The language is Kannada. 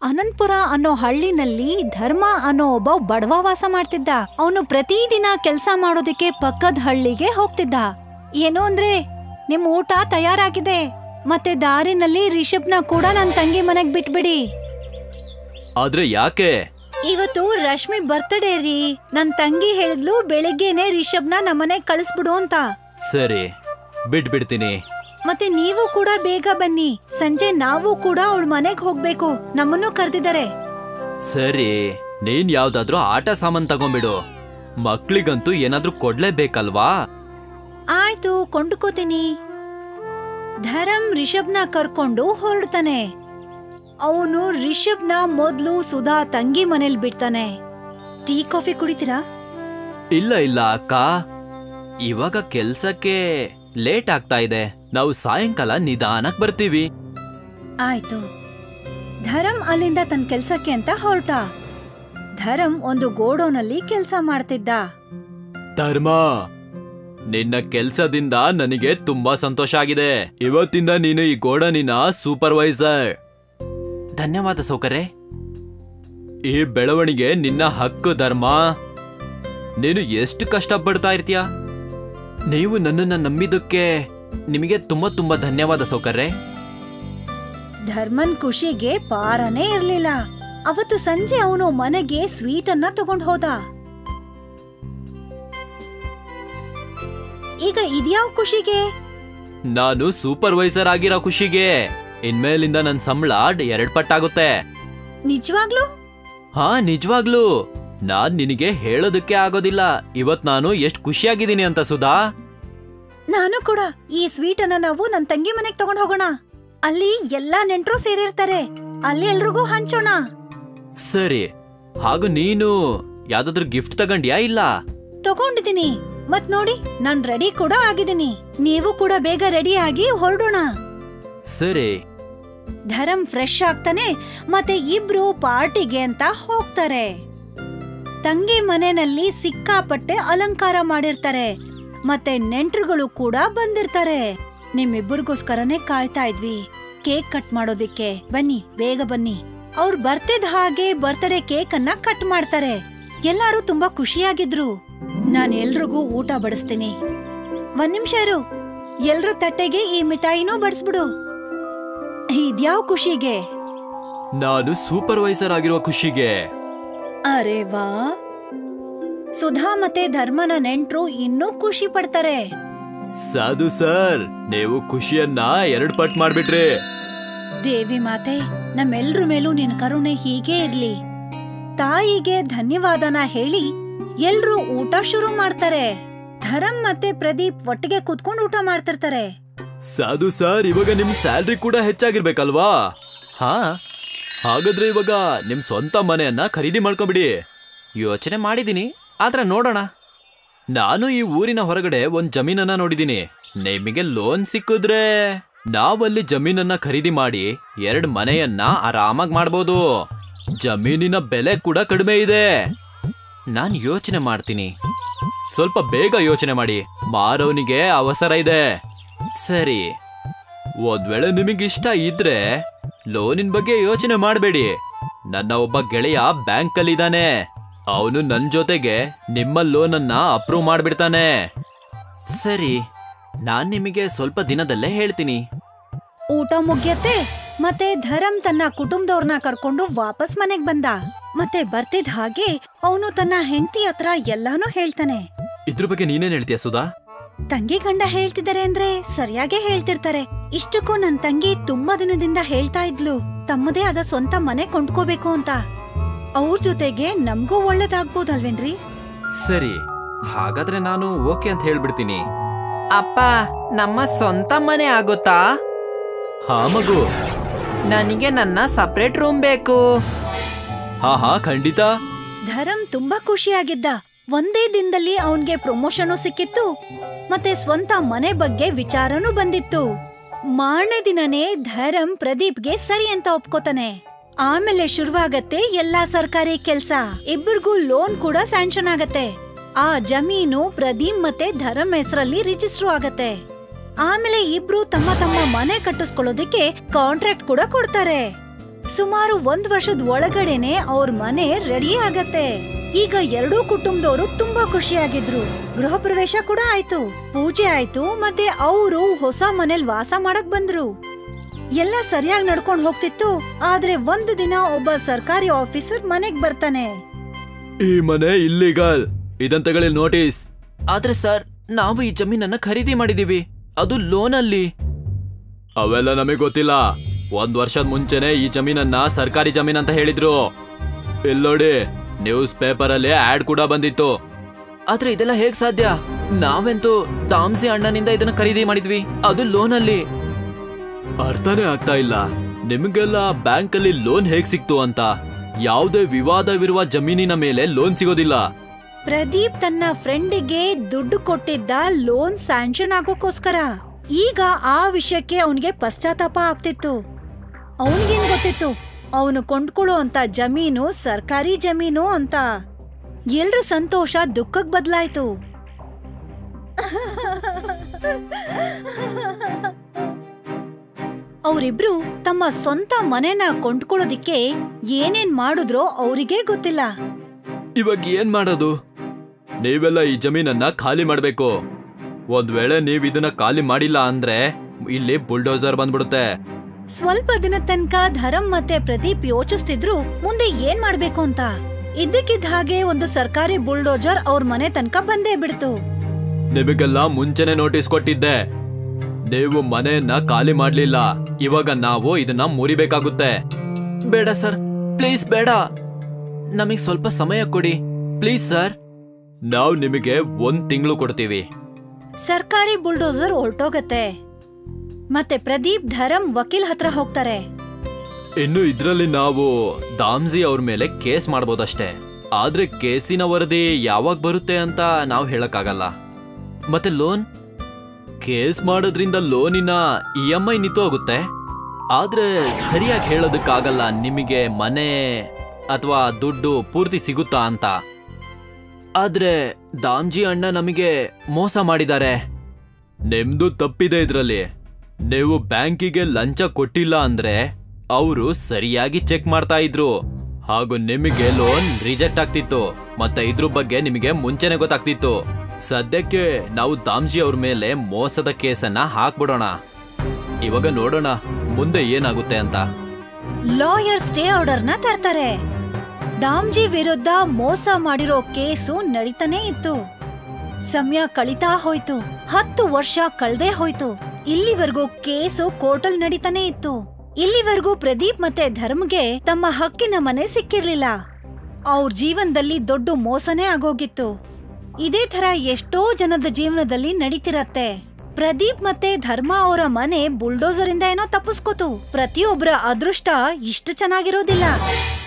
ಅನಂತಪುರ ಅನ್ನೋ ಹಳ್ಳಿನಲ್ಲಿ ಧರ್ಮ ಅನ್ನೋ ಒಬ್ಬ ಬಡವ ವಾಸ ಮಾಡ್ತಿದ್ದ ಅವನು ಪ್ರತಿದಿನ ಕೆಲ್ಸ ಮಾಡೋದಕ್ಕೆ ಪಕ್ಕದ ಹಳ್ಳಿಗೆ ಹೋಗ್ತಿದ್ದ ಏನು ಅಂದ್ರೆ ನಿಮ್ ಊಟ ತಯಾರಾಗಿದೆ ಮತ್ತೆ ದಾರಿನಲ್ಲಿ ರಿಷಬ್ನ ಕೂಡ ನನ್ ತಂಗಿ ಮನೆಗ್ ಬಿಟ್ಬಿಡಿ ಆದ್ರೆ ಯಾಕೆ ಇವತ್ತು ರಶ್ಮಿ ಬರ್ತ್ಡೇ ರೀ ನನ್ ತಂಗಿ ಹೇಳಿದ್ಲು ಬೆಳಿಗ್ಗೆನೆ ರಿಷಬ್ನ ನಮ್ಮನೆಗ್ ಕಳಿಸ್ಬಿಡು ಅಂತ ಸರಿ ಬಿಟ್ಬಿಡ್ತೀನಿ ಮತ್ತೆ ನೀವು ಕೂಡ ಬೇಗ ಬನ್ನಿ ಸಂಜೆ ನಾವು ಕೂಡ ಅವಳ ಮನೆಗ್ ಹೋಗ್ಬೇಕು ನಮ್ಮನ್ನು ಕರೆದಿದ್ದಾರೆ ಸರಿ ನೀನ್ ಯಾವ್ದಾದ್ರೂ ಆಟ ಸಾಮಾನ್ ತಗೊಂಡ್ಬಿಡು ಮಕ್ಳಿಗಂತೂ ಏನಾದ್ರೂ ಕೊಡ್ಲೇಬೇಕಲ್ವಾ ಆಯ್ತು ಕೊಂಡ್ಕೋತೀನಿ ಧರಂ ರಿಷಬ್ನ ಕರ್ಕೊಂಡು ಹೊರಡ್ತಾನೆ ಅವನು ರಿಷಬ್ನ ಮೊದ್ಲು ಸುಧಾ ತಂಗಿ ಮನೇಲಿ ಬಿಡ್ತಾನೆ ಟೀ ಕಾಫಿ ಕುಡಿತೀರಾ ಇಲ್ಲ ಇಲ್ಲ ಅಕ್ಕ ಇವಾಗ ಕೆಲ್ಸಕ್ಕೆ ಲೇಟ್ ಆಗ್ತಾ ಇದೆ ನಾವು ಸಾಯಂಕಾಲ ನಿಧಾನಕ್ ಬರ್ತೀವಿ ಆಯ್ತು ಧರಂ ಅಲ್ಲಿಂದ ತನ್ನ ಕೆಲ್ಸಕ್ಕೆ ಅಂತ ಹೊರಟ ಧರಂ ಒಂದು ಗೋಡೋನಲ್ಲಿ ಕೆಲ್ಸ ಮಾಡ್ತಿದ್ದ ಧರ್ಮ ನಿನ್ನ ಕೆಲ್ಸದಿಂದ ನನಗೆ ತುಂಬಾ ಸಂತೋಷ ಆಗಿದೆ ಇವತ್ತಿಂದ ನೀನು ಈ ಗೋಡನಿನ ಸೂಪರ್ವೈಸರ್ ಧನ್ಯವಾದ ಸೌಕರ್ಯ ಈ ಬೆಳವಣಿಗೆ ನಿನ್ನ ಹಕ್ಕು ಧರ್ಮ ನೀನು ಎಷ್ಟು ಕಷ್ಟಪಡ್ತಾ ಇರ್ತೀಯ ನೀವು ನನ್ನನ್ನ ನಂಬಿದ್ದಕ್ಕೆ ನಿಮಗೆ ತುಂಬಾ ತುಂಬಾ ಧನ್ಯವಾದ ಸೌಕರ್ಯ ಧರ್ಮನ್ ಖುಷಿಗೆ ಪಾರನೇ ಇರ್ಲಿಲ್ಲ ಅವತ್ತು ಸಂಜೆ ಅವನು ಮನೆಗೆ ಸ್ವೀಟ್ ಅನ್ನ ತಗೊಂಡ್ ಹೋದ ಈಗ ಇದ್ಯಾವ್ ಖುಷಿಗೆ ನಾನು ಸೂಪರ್ವೈಸರ್ ಆಗಿರೋ ಖುಷಿಗೆ ಇನ್ಮೇಲಿಂದ ನನ್ ಸಂಬಳ ಎರಡ್ ಪಟ್ಟಾಗುತ್ತೆ ನಿಜವಾಗ್ಲೂ ಹಾ ನಿಜವಾಗ್ಲೂ ನಾನ್ ನಿನಗೆ ಹೇಳೋದಕ್ಕೆ ಆಗೋದಿಲ್ಲ ಇವತ್ ನಾನು ಎಷ್ಟ್ ಖುಷಿಯಾಗಿದ್ದೀನಿ ಅಂತ ಸುಧಾ ನಾನು ಕೂಡ ಈ ಸ್ವೀಟ್ ಅನ್ನ ನಾವು ನನ್ ತಂಗಿ ಮನೆಗ್ ತಗೊಂಡ್ ಹೋಗೋಣ ಅಲ್ಲಿ ಎಲ್ಲಾ ನೆಂಟ್ರು ಸೇರಿರ್ತಾರೆ ಅಲ್ಲಿ ಎಲ್ರಿಗೂ ಹಂಚೋಣ ಸರಿ ಹಾಗೂ ನೀನು ಯಾವ್ದಾದ್ರು ಗಿಫ್ಟ್ ತಗೊಂಡ್ಯಾ ಇಲ್ಲ ತಗೊಂಡಿದ್ದೀನಿ ಮತ್ ನೋಡಿ ನಾನ್ ರೆಡಿ ಕೂಡ ಆಗಿದ್ದೀನಿ ನೀವು ಕೂಡ ಬೇಗ ರೆಡಿ ಆಗಿ ಹೊರಡೋಣ ಸರಿ ಧರಂ ಫ್ರೆಶ್ ಆಗ್ತಾನೆ ಮತ್ತೆ ಇಬ್ರು ಪಾರ್ಟಿಗೆ ಅಂತ ಹೋಗ್ತಾರೆ ತಂಗಿ ಮನೆಯಲ್ಲಿ ಸಿಕ್ಕಾಪಟ್ಟೆ ಅಲಂಕಾರ ಮಾಡಿರ್ತಾರೆ ಮತ್ತೆ ನೆಂಟ್ರುಗಳು ಕೂಡ ಬಂದಿರ್ತಾರೆ ನಿಮ್ಮಿಬ್ಬರಿಗೋಸ್ಕರನೇ ಕಾಯ್ತಾ ಇದ್ವಿ ಕೇಕ್ ಕಟ್ ಮಾಡೋದಿಕ್ಕೆ ಬನ್ನಿ ಬೇಗ ಬನ್ನಿ ಅವ್ರು ಬರ್ತಿದ್ ಹಾಗೆ ಬರ್ತ್ಡೇ ಕೇಕ್ ಅನ್ನ ಕಟ್ ಮಾಡ್ತಾರೆ ಎಲ್ಲಾರು ತುಂಬಾ ಖುಷಿಯಾಗಿದ್ರು ನಾನ್ ಎಲ್ರಿಗೂ ಊಟ ಬಡಿಸ್ತೀನಿ ಒಂದ್ ನಿಮಿಷ ಇರು ಎಲ್ರ ತಟ್ಟೆಗೆ ಈ ಮಿಠಾಯಿನೂ ಬಡಿಸ್ಬಿಡು ಇದ್ಯಾವ್ ಖುಷಿಗೆ ನಾನು ಸೂಪರ್ವೈಸರ್ ಆಗಿರುವ ಖುಷಿಗೆ ಅರೆ ವಾ ಸುಧಾ ಮತ್ತೆ ಧರ್ಮನ ನೆಂಟ್ರು ಇನ್ನೂ ಖುಷಿ ಪಡ್ತಾರೆ ಸಾಧು ಸರ್ ನೀವು ಖುಷಿಯನ್ನ ಎರಡ್ ಪಟ್ ಮಾಡ್ಬಿಟ್ರಿ ದೇವಿ ಮಾತೆ ನಮ್ಮೆಲ್ರ ಮೇಲೂ ನಿನ್ ಕರುಣೆ ಹೀಗೆ ಇರ್ಲಿ ತಾಯಿಗೆ ಧನ್ಯವಾದನ ಹೇಳಿ ಎಲ್ರೂ ಊಟ ಶುರು ಮಾಡ್ತಾರೆ ಧರಂ ಮತ್ತೆ ಪ್ರದೀಪ್ ಒಟ್ಟಿಗೆ ಕೂತ್ಕೊಂಡು ಊಟ ಮಾಡ್ತಿರ್ತಾರೆ ಸಾಧು ಸರ್ ಇವಾಗ ನಿಮ್ ಸ್ಯಾಲ್ರಿ ಕೂಡ ಹೆಚ್ಚಾಗಿರ್ಬೇಕಲ್ವಾ ಹಾ ಹಾಗಾದ್ರೆ ಇವಾಗ ನಿಮ್ ಸ್ವಂತ ಮನೆಯನ್ನ ಖರೀದಿ ಮಾಡ್ಕೊಬಿಡಿ ಯೋಚನೆ ಮಾಡಿದೀನಿ ಆದ್ರೆ ನೋಡೋಣ ನಾನು ಈ ಊರಿನ ಹೊರಗಡೆ ಒಂದ್ ಜಮೀನನ್ನ ನೋಡಿದೀನಿ ನಿಮಗೆ ಲೋನ್ ಸಿಕ್ಕಿದ್ರೆ ನಾವಲ್ಲಿ ಜಮೀನನ್ನ ಖರೀದಿ ಮಾಡಿ ಎರಡ್ ಮನೆಯನ್ನ ಆರಾಮಾಗ್ ಮಾಡ್ಬೋದು ಜಮೀನಿನ ಬೆಲೆ ಕೂಡ ಕಡಿಮೆ ಇದೆ ನಾನ್ ಯೋಚನೆ ಮಾಡ್ತೀನಿ ಸ್ವಲ್ಪ ಬೇಗ ಯೋಚನೆ ಮಾಡಿ ಮಾರವನಿಗೆ ಅವಸರ ಇದೆ ಸರಿ ಒಂದ್ ವೇಳೆ ನಿಮಗಿಷ್ಟ ಇದ್ರೆ ಲೋನಿನ ಬಗ್ಗೆ ಯೋಚನೆ ಮಾಡಬೇಡಿ ನನ್ನ ಒಬ್ಬ ಗೆಳೆಯ ಬ್ಯಾಂಕ್ ಅಲ್ಲಿ ಇದ್ದಾನೆ ಅವನು ನನ್ ಜೊತೆಗೆ ನಿಮ್ಮ ಲೋನನ್ನ ಅಪ್ರೂವ್ ಮಾಡ್ಬಿಡ್ತಾನೆ ಸರಿ ನಾನ್ ನಿಮಗೆ ಸ್ವಲ್ಪ ದಿನದಲ್ಲೇ ಹೇಳ್ತೀನಿ ಊಟ ಮುಗ್ಯತ್ತೆ ಮತ್ತೆ ಧರಂ ತನ್ನ ಕುಟುಂಬದವ್ರನ್ನ ಕರ್ಕೊಂಡು ವಾಪಸ್ ಮನೆಗ್ ಬಂದ ಮತ್ತೆ ಬರ್ತಿದ್ ಹಾಗೆ ಅವನು ತನ್ನ ಹೆಂಡತಿ ಹತ್ರ ಎಲ್ಲಾನು ಹೇಳ್ತಾನೆ ಇದ್ರ ಬಗ್ಗೆ ನೀನೇನ್ ಹೇಳ್ತೀಯ ಸುಧಾ ತಂಗಿ ಗಂಡ ಹೇಳ್ತಿದ್ದಾರೆ ಅಂದ್ರೆ ಸರಿಯಾಗೇ ಹೇಳ್ತಿರ್ತಾರೆ ಇಷ್ಟಕ್ಕೂ ನನ್ ತಂಗಿ ತುಂಬಾ ದಿನದಿಂದ ಹೇಳ್ತಾ ಇದ್ಲು ತಮ್ಮದೇ ಆದ ಸ್ವಂತ ಮನೆ ಕೊಂಡ್ಕೋಬೇಕು ಅಂತ ಅವ್ರ ಜೊತೆಗೆ ನಮ್ಗೂ ಒಳ್ಳೇದಾಗ್ಬೋದಲ್ವೇನ್ರಿ ಸರಿ ಹಾಗಾದ್ರೆ ನಾನು ಓಕೆ ಅಂತ ಹೇಳ್ಬಿಡ್ತೀನಿ ಅಪ್ಪ ನಮ್ಮ ಸ್ವಂತ ಮನೆ ಆಗುತ್ತಾ ಹಾ ಮಗು ನನಗೆ ನನ್ನ ಸಪ್ರೇಟ್ ರೂಮ್ ಬೇಕು ಹಾ ಹಾ ಖಂಡಿತ ಧರಂ ತುಂಬಾ ಖುಷಿಯಾಗಿದ್ದ ಒಂದೇ ದಿನದಲ್ಲಿ ಅವನ್ಗೆ ಪ್ರಮೋಷನು ಸಿಕ್ಕಿತ್ತು ಮತ್ತೆ ಸ್ವಂತ ಮನೆ ಬಗ್ಗೆ ವಿಚಾರನೂ ಬಂದಿತ್ತು ಮಾರನೇ ದಿನನೇ ಧರಂ ಪ್ರದೀಪ್ಗೆ ಸರಿ ಅಂತ ಒಪ್ಕೋತಾನೆ ಆಮೇಲೆ ಶುರುವಾಗತ್ತೆ ಎಲ್ಲಾ ಸರ್ಕಾರಿ ಕೆಲ್ಸ ಇಬ್ಬರಿಗೂ ಲೋನ್ ಕೂಡ ಸ್ಯಾಂಕ್ಷನ್ ಆಗತ್ತೆ ಆ ಜಮೀನು ಪ್ರದೀಪ್ ಮತ್ತೆ ಧರಂ ಹೆಸರಲ್ಲಿ ರಿಜಿಸ್ಟ್ರು ಆಗತ್ತೆ ಆಮೇಲೆ ಇಬ್ರು ತಮ್ಮ ತಮ್ಮ ಮನೆ ಕಟ್ಟಿಸ್ಕೊಳ್ಳೋದಕ್ಕೆ ಕಾಂಟ್ರಾಕ್ಟ್ ಕೂಡ ಕೊಡ್ತಾರೆ ಸುಮಾರು ಒಂದ್ ವರ್ಷದ ಒಳಗಡೆನೆ ಅವ್ರ ಮನೆ ರೆಡಿ ಆಗತ್ತೆ ಈಗ ಎರಡೂ ಕುಟುಂಬದವರು ತುಂಬಾ ಖುಷಿಯಾಗಿದ್ರು ಗೃಹ ಪ್ರವೇಶ ಕೂಡ ಆಯ್ತು ಪೂಜೆ ಆಯ್ತು ಮತ್ತೆ ಅವರು ಹೊಸ ಮನೇಲಿ ವಾಸ ಮಾಡಕ್ ಬಂದ್ರು ಎಲ್ಲ ಸರಿಯಾಗಿ ನಡ್ಕೊಂಡ್ ಹೋಗ್ತಿತ್ತು ಆದ್ರೆ ಒಂದು ದಿನ ಒಬ್ಬ ಸರ್ಕಾರಿ ಆಫೀಸರ್ ಮನೆಗ್ ಬರ್ತಾನೆ ಈ ಮನೆ ಇಲ್ಲಿಗಲ್ ಇದನ್ ತಗೊಳ್ಳಿ ನೋಟಿಸ್ ಆದ್ರೆ ಸರ್ ನಾವು ಈ ಜಮೀನನ್ನ ಖರೀದಿ ಮಾಡಿದೀವಿ ಅದು ಲೋನ್ ಅಲ್ಲಿ ಅವೆಲ್ಲ ನಮಗೆ ಗೊತ್ತಿಲ್ಲ ಒಂದ್ ವರ್ಷದ ಮುಂಚೆನೆ ಈ ಜಮೀನನ್ನ ಸರ್ಕಾರಿ ಜಮೀನ್ ಅಂತ ಹೇಳಿದ್ರು ಇಲ್ಲೋಡಿ ನ್ಯೂಸ್ ಪೇಪರ್ ಅಲ್ಲಿ ಆಡ್ ಕೂಡ ಬಂದಿತ್ತು ಆದ್ರೆ ಇದೆಲ್ಲ ಹೇಗ್ ಸಾಧ್ಯ ನಾವೆಂತೂ ತಾಮ್ಸಿ ಅಣ್ಣನಿಂದ ಇದನ್ನ ಖರೀದಿ ಮಾಡಿದ್ವಿ ಅದು ಲೋನ್ ಅಲ್ಲಿ ಅರ್ಥನೇ ಆಗ್ತಾ ಇಲ್ಲ ನಿಮ್ಗೆಲ್ಲ ಬ್ಯಾಂಕ್ ಅಲ್ಲಿ ಲೋನ್ ಹೇಗ್ ಸಿಕ್ತು ಅಂತ ಯಾವುದೇ ವಿವಾದವಿರುವ ಜಮೀನಿನ ಮೇಲೆ ಲೋನ್ ಸಿಗೋದಿಲ್ಲ ಪ್ರದೀಪ್ ತನ್ನ ಫ್ರೆಂಡಿಗೆ ದುಡ್ಡು ಕೊಟ್ಟಿದ್ದ ಲೋನ್ ಸ್ಯಾಂಕ್ಷನ್ ಆಗೋಕೋಸ್ಕರ ಈಗ ಆ ವಿಷಯಕ್ಕೆ ಅವನಿಗೆ ಪಶ್ಚಾತ್ತಾಪ ಆಗ್ತಿತ್ತು ಅವನಿಗೇನ್ ಗೊತ್ತಿತ್ತು ಅವನು ಕೊಂಡ್ಕೊಳ್ಳೋ ಅಂತ ಜಮೀನು ಸರ್ಕಾರಿ ಜಮೀನು ಅಂತ ಎಲ್ರ ಸಂತೋಷ ದುಃಖಕ್ ಬದಲಾಯ್ತು ಅವರಿಬ್ರು ತಮ್ಮ ಸ್ವಂತ ಮನೆನ ಕೊಂಡ್ಕೊಳ್ಳೋದಿಕ್ಕೆ ಏನೇನ್ ಮಾಡಿದ್ರೋ ಅವರಿಗೇ ಗೊತ್ತಿಲ್ಲ ಇವಾಗ ಏನ್ ಮಾಡೋದು ನೀವೆಲ್ಲ ಈ ಜಮೀನನ್ನ ಖಾಲಿ ಮಾಡ್ಬೇಕು ಒಂದ್ ವೇಳೆ ನೀವ್ ಇದನ್ನ ಖಾಲಿ ಮಾಡಿಲ್ಲ ಅಂದ್ರೆ ಇಲ್ಲಿ ಬುಲ್ಡೋಸರ್ ಬಂದ್ಬಿಡುತ್ತೆ ಸ್ವಲ್ಪ ದಿನ ತನಕ ಧರಮ್ ಮತ್ತೆ ಪ್ರದೀಪ್ ಯೋಚಿಸ್ತಿದ್ರು ಮುಂದೆ ಏನ್ ಮಾಡ್ಬೇಕು ಅಂತ ಇದ್ದಕ್ಕಿದ್ದ ಹಾಗೆ ಒಂದು ಸರ್ಕಾರಿ ಬುಲ್ಡೋಜರ್ ಅವ್ರ ಮನೆ ತನಕ ಬಂದೇ ಬಿಡ್ತು ನಿಮಗೆಲ್ಲ ಮುಂಚೆನೆ ನೋಟಿಸ್ ಕೊಟ್ಟಿದ್ದೆ ನೀವು ಮನೆಯನ್ನ ಖಾಲಿ ಮಾಡ್ಲಿಲ್ಲ ಇವಾಗ ನಾವು ಇದನ್ನ ಮುರಿಬೇಕಾಗುತ್ತೆ ಬೇಡ ಸರ್ ಪ್ಲೀಸ್ ಬೇಡ ನಮಗೆ ಸ್ವಲ್ಪ ಸಮಯ ಕೊಡಿ ಪ್ಲೀಸ್ ಸರ್ ನಾವು ನಿಮಗೆ ಒಂದ್ ತಿಂಗಳು ಕೊಡ್ತೀವಿ ಸರ್ಕಾರಿ ಬುಲ್ಡೋಸರ್ ಹೊರಟೋಗತ್ತೆ ಮತ್ತೆ ಪ್ರದೀಪ್ ಧರಮ್ ವಕೀಲ್ ಹತ್ರ ಹೋಗ್ತಾರೆ ಇನ್ನು ಇದ್ರಲ್ಲಿ ನಾವು ದಾಮ್ಜಿ ಅವ್ರ ಮೇಲೆ ಕೇಸ್ ಮಾಡ್ಬೋದಷ್ಟೇ ಆದ್ರೆ ಕೇಸಿನ ವರದಿ ಯಾವಾಗ ಬರುತ್ತೆ ಅಂತ ನಾವು ಹೇಳಕ್ಕಾಗಲ್ಲ ಮತ್ತೆ ಲೋನ್ ಕೇಸ್ ಮಾಡೋದ್ರಿಂದ ಲೋನಿನ ಇ ಎಂ ಐ ನಿಂತು ಹೋಗುತ್ತೆ ಆದ್ರೆ ಸರಿಯಾಗಿ ಹೇಳೋದಕ್ಕಾಗಲ್ಲ ನಿಮಗೆ ಮನೆ ಅಥವಾ ದುಡ್ಡು ಪೂರ್ತಿ ಸಿಗುತ್ತಾ ಅಂತ ಆದ್ರೆ ದಾಮ್ಜಿ ಅಣ್ಣ ನಮಗೆ ಮೋಸ ಮಾಡಿದ್ದಾರೆ ನಿಮ್ದು ತಪ್ಪಿದೆ ಇದ್ರಲ್ಲಿ ನೀವು ಬ್ಯಾಂಕಿಗೆ ಲಂಚ ಕೊಟ್ಟಿಲ್ಲ ಅಂದ್ರೆ ಅವರು ಸರಿಯಾಗಿ ಚೆಕ್ ಮಾಡ್ತಾ ಇದ್ರು ಹಾಗೂ ನಿಮಗೆ ಲೋನ್ ರಿಜೆಕ್ಟ್ ಆಗ್ತಿತ್ತು ಮತ್ತೆ ಇದ್ರ ಬಗ್ಗೆ ನಿಮಗೆ ಮುಂಚೆನೆ ಗೊತ್ತಾಗ್ತಿತ್ತು ಸದ್ಯಕ್ಕೆ ನಾವು ದಾಮ್ಜಿ ಅವ್ರ ಮೇಲೆ ಮೋಸದ ಕೇಸನ್ನ ಹಾಕ್ಬಿಡೋಣ ಇವಾಗ ನೋಡೋಣ ಮುಂದೆ ಏನಾಗುತ್ತೆ ಅಂತ ಲಾಯರ್ ಸ್ಟೇ ಆರ್ಡರ್ನ ತರ್ತಾರೆ ದಾಮ್ಜಿ ವಿರುದ್ಧ ಮೋಸ ಮಾಡಿರೋ ಕೇಸು ನಡೀತಾನೇ ಇತ್ತು ಸಮಯ ಕಳೀತಾ ಹೋಯ್ತು ಹತ್ತು ವರ್ಷ ಕಳ್ದೇ ಹೋಯ್ತು ಇಲ್ಲಿವರೆಗೂ ಕೇಸು ಕೋರ್ಟಲ್ ನಡೀತಾನೆ ಇತ್ತು ಇಲ್ಲಿವರೆಗೂ ಪ್ರದೀಪ್ ಮತ್ತೆ ಧರ್ಮ್ಗೆ ತಮ್ಮ ಹಕ್ಕಿನ ಮನೆ ಸಿಕ್ಕಿರ್ಲಿಲ್ಲ ಅವ್ರ ಜೀವನದಲ್ಲಿ ದೊಡ್ಡ ಮೋಸನೇ ಆಗೋಗಿತ್ತು ಇದೇ ತರ ಎಷ್ಟೋ ಜನದ ಜೀವನದಲ್ಲಿ ನಡೀತಿರತ್ತೆ ಪ್ರದೀಪ್ ಮತ್ತೆ ಧರ್ಮ ಅವರ ಮನೆ ಬುಲ್ಡೋಸರ್ ಇಂದ ಏನೋ ತಪ್ಪಿಸ್ಕೋತು ಪ್ರತಿಯೊಬ್ಬರ ಅದೃಷ್ಟ ಇಷ್ಟು ಚೆನ್ನಾಗಿರೋದಿಲ್ಲ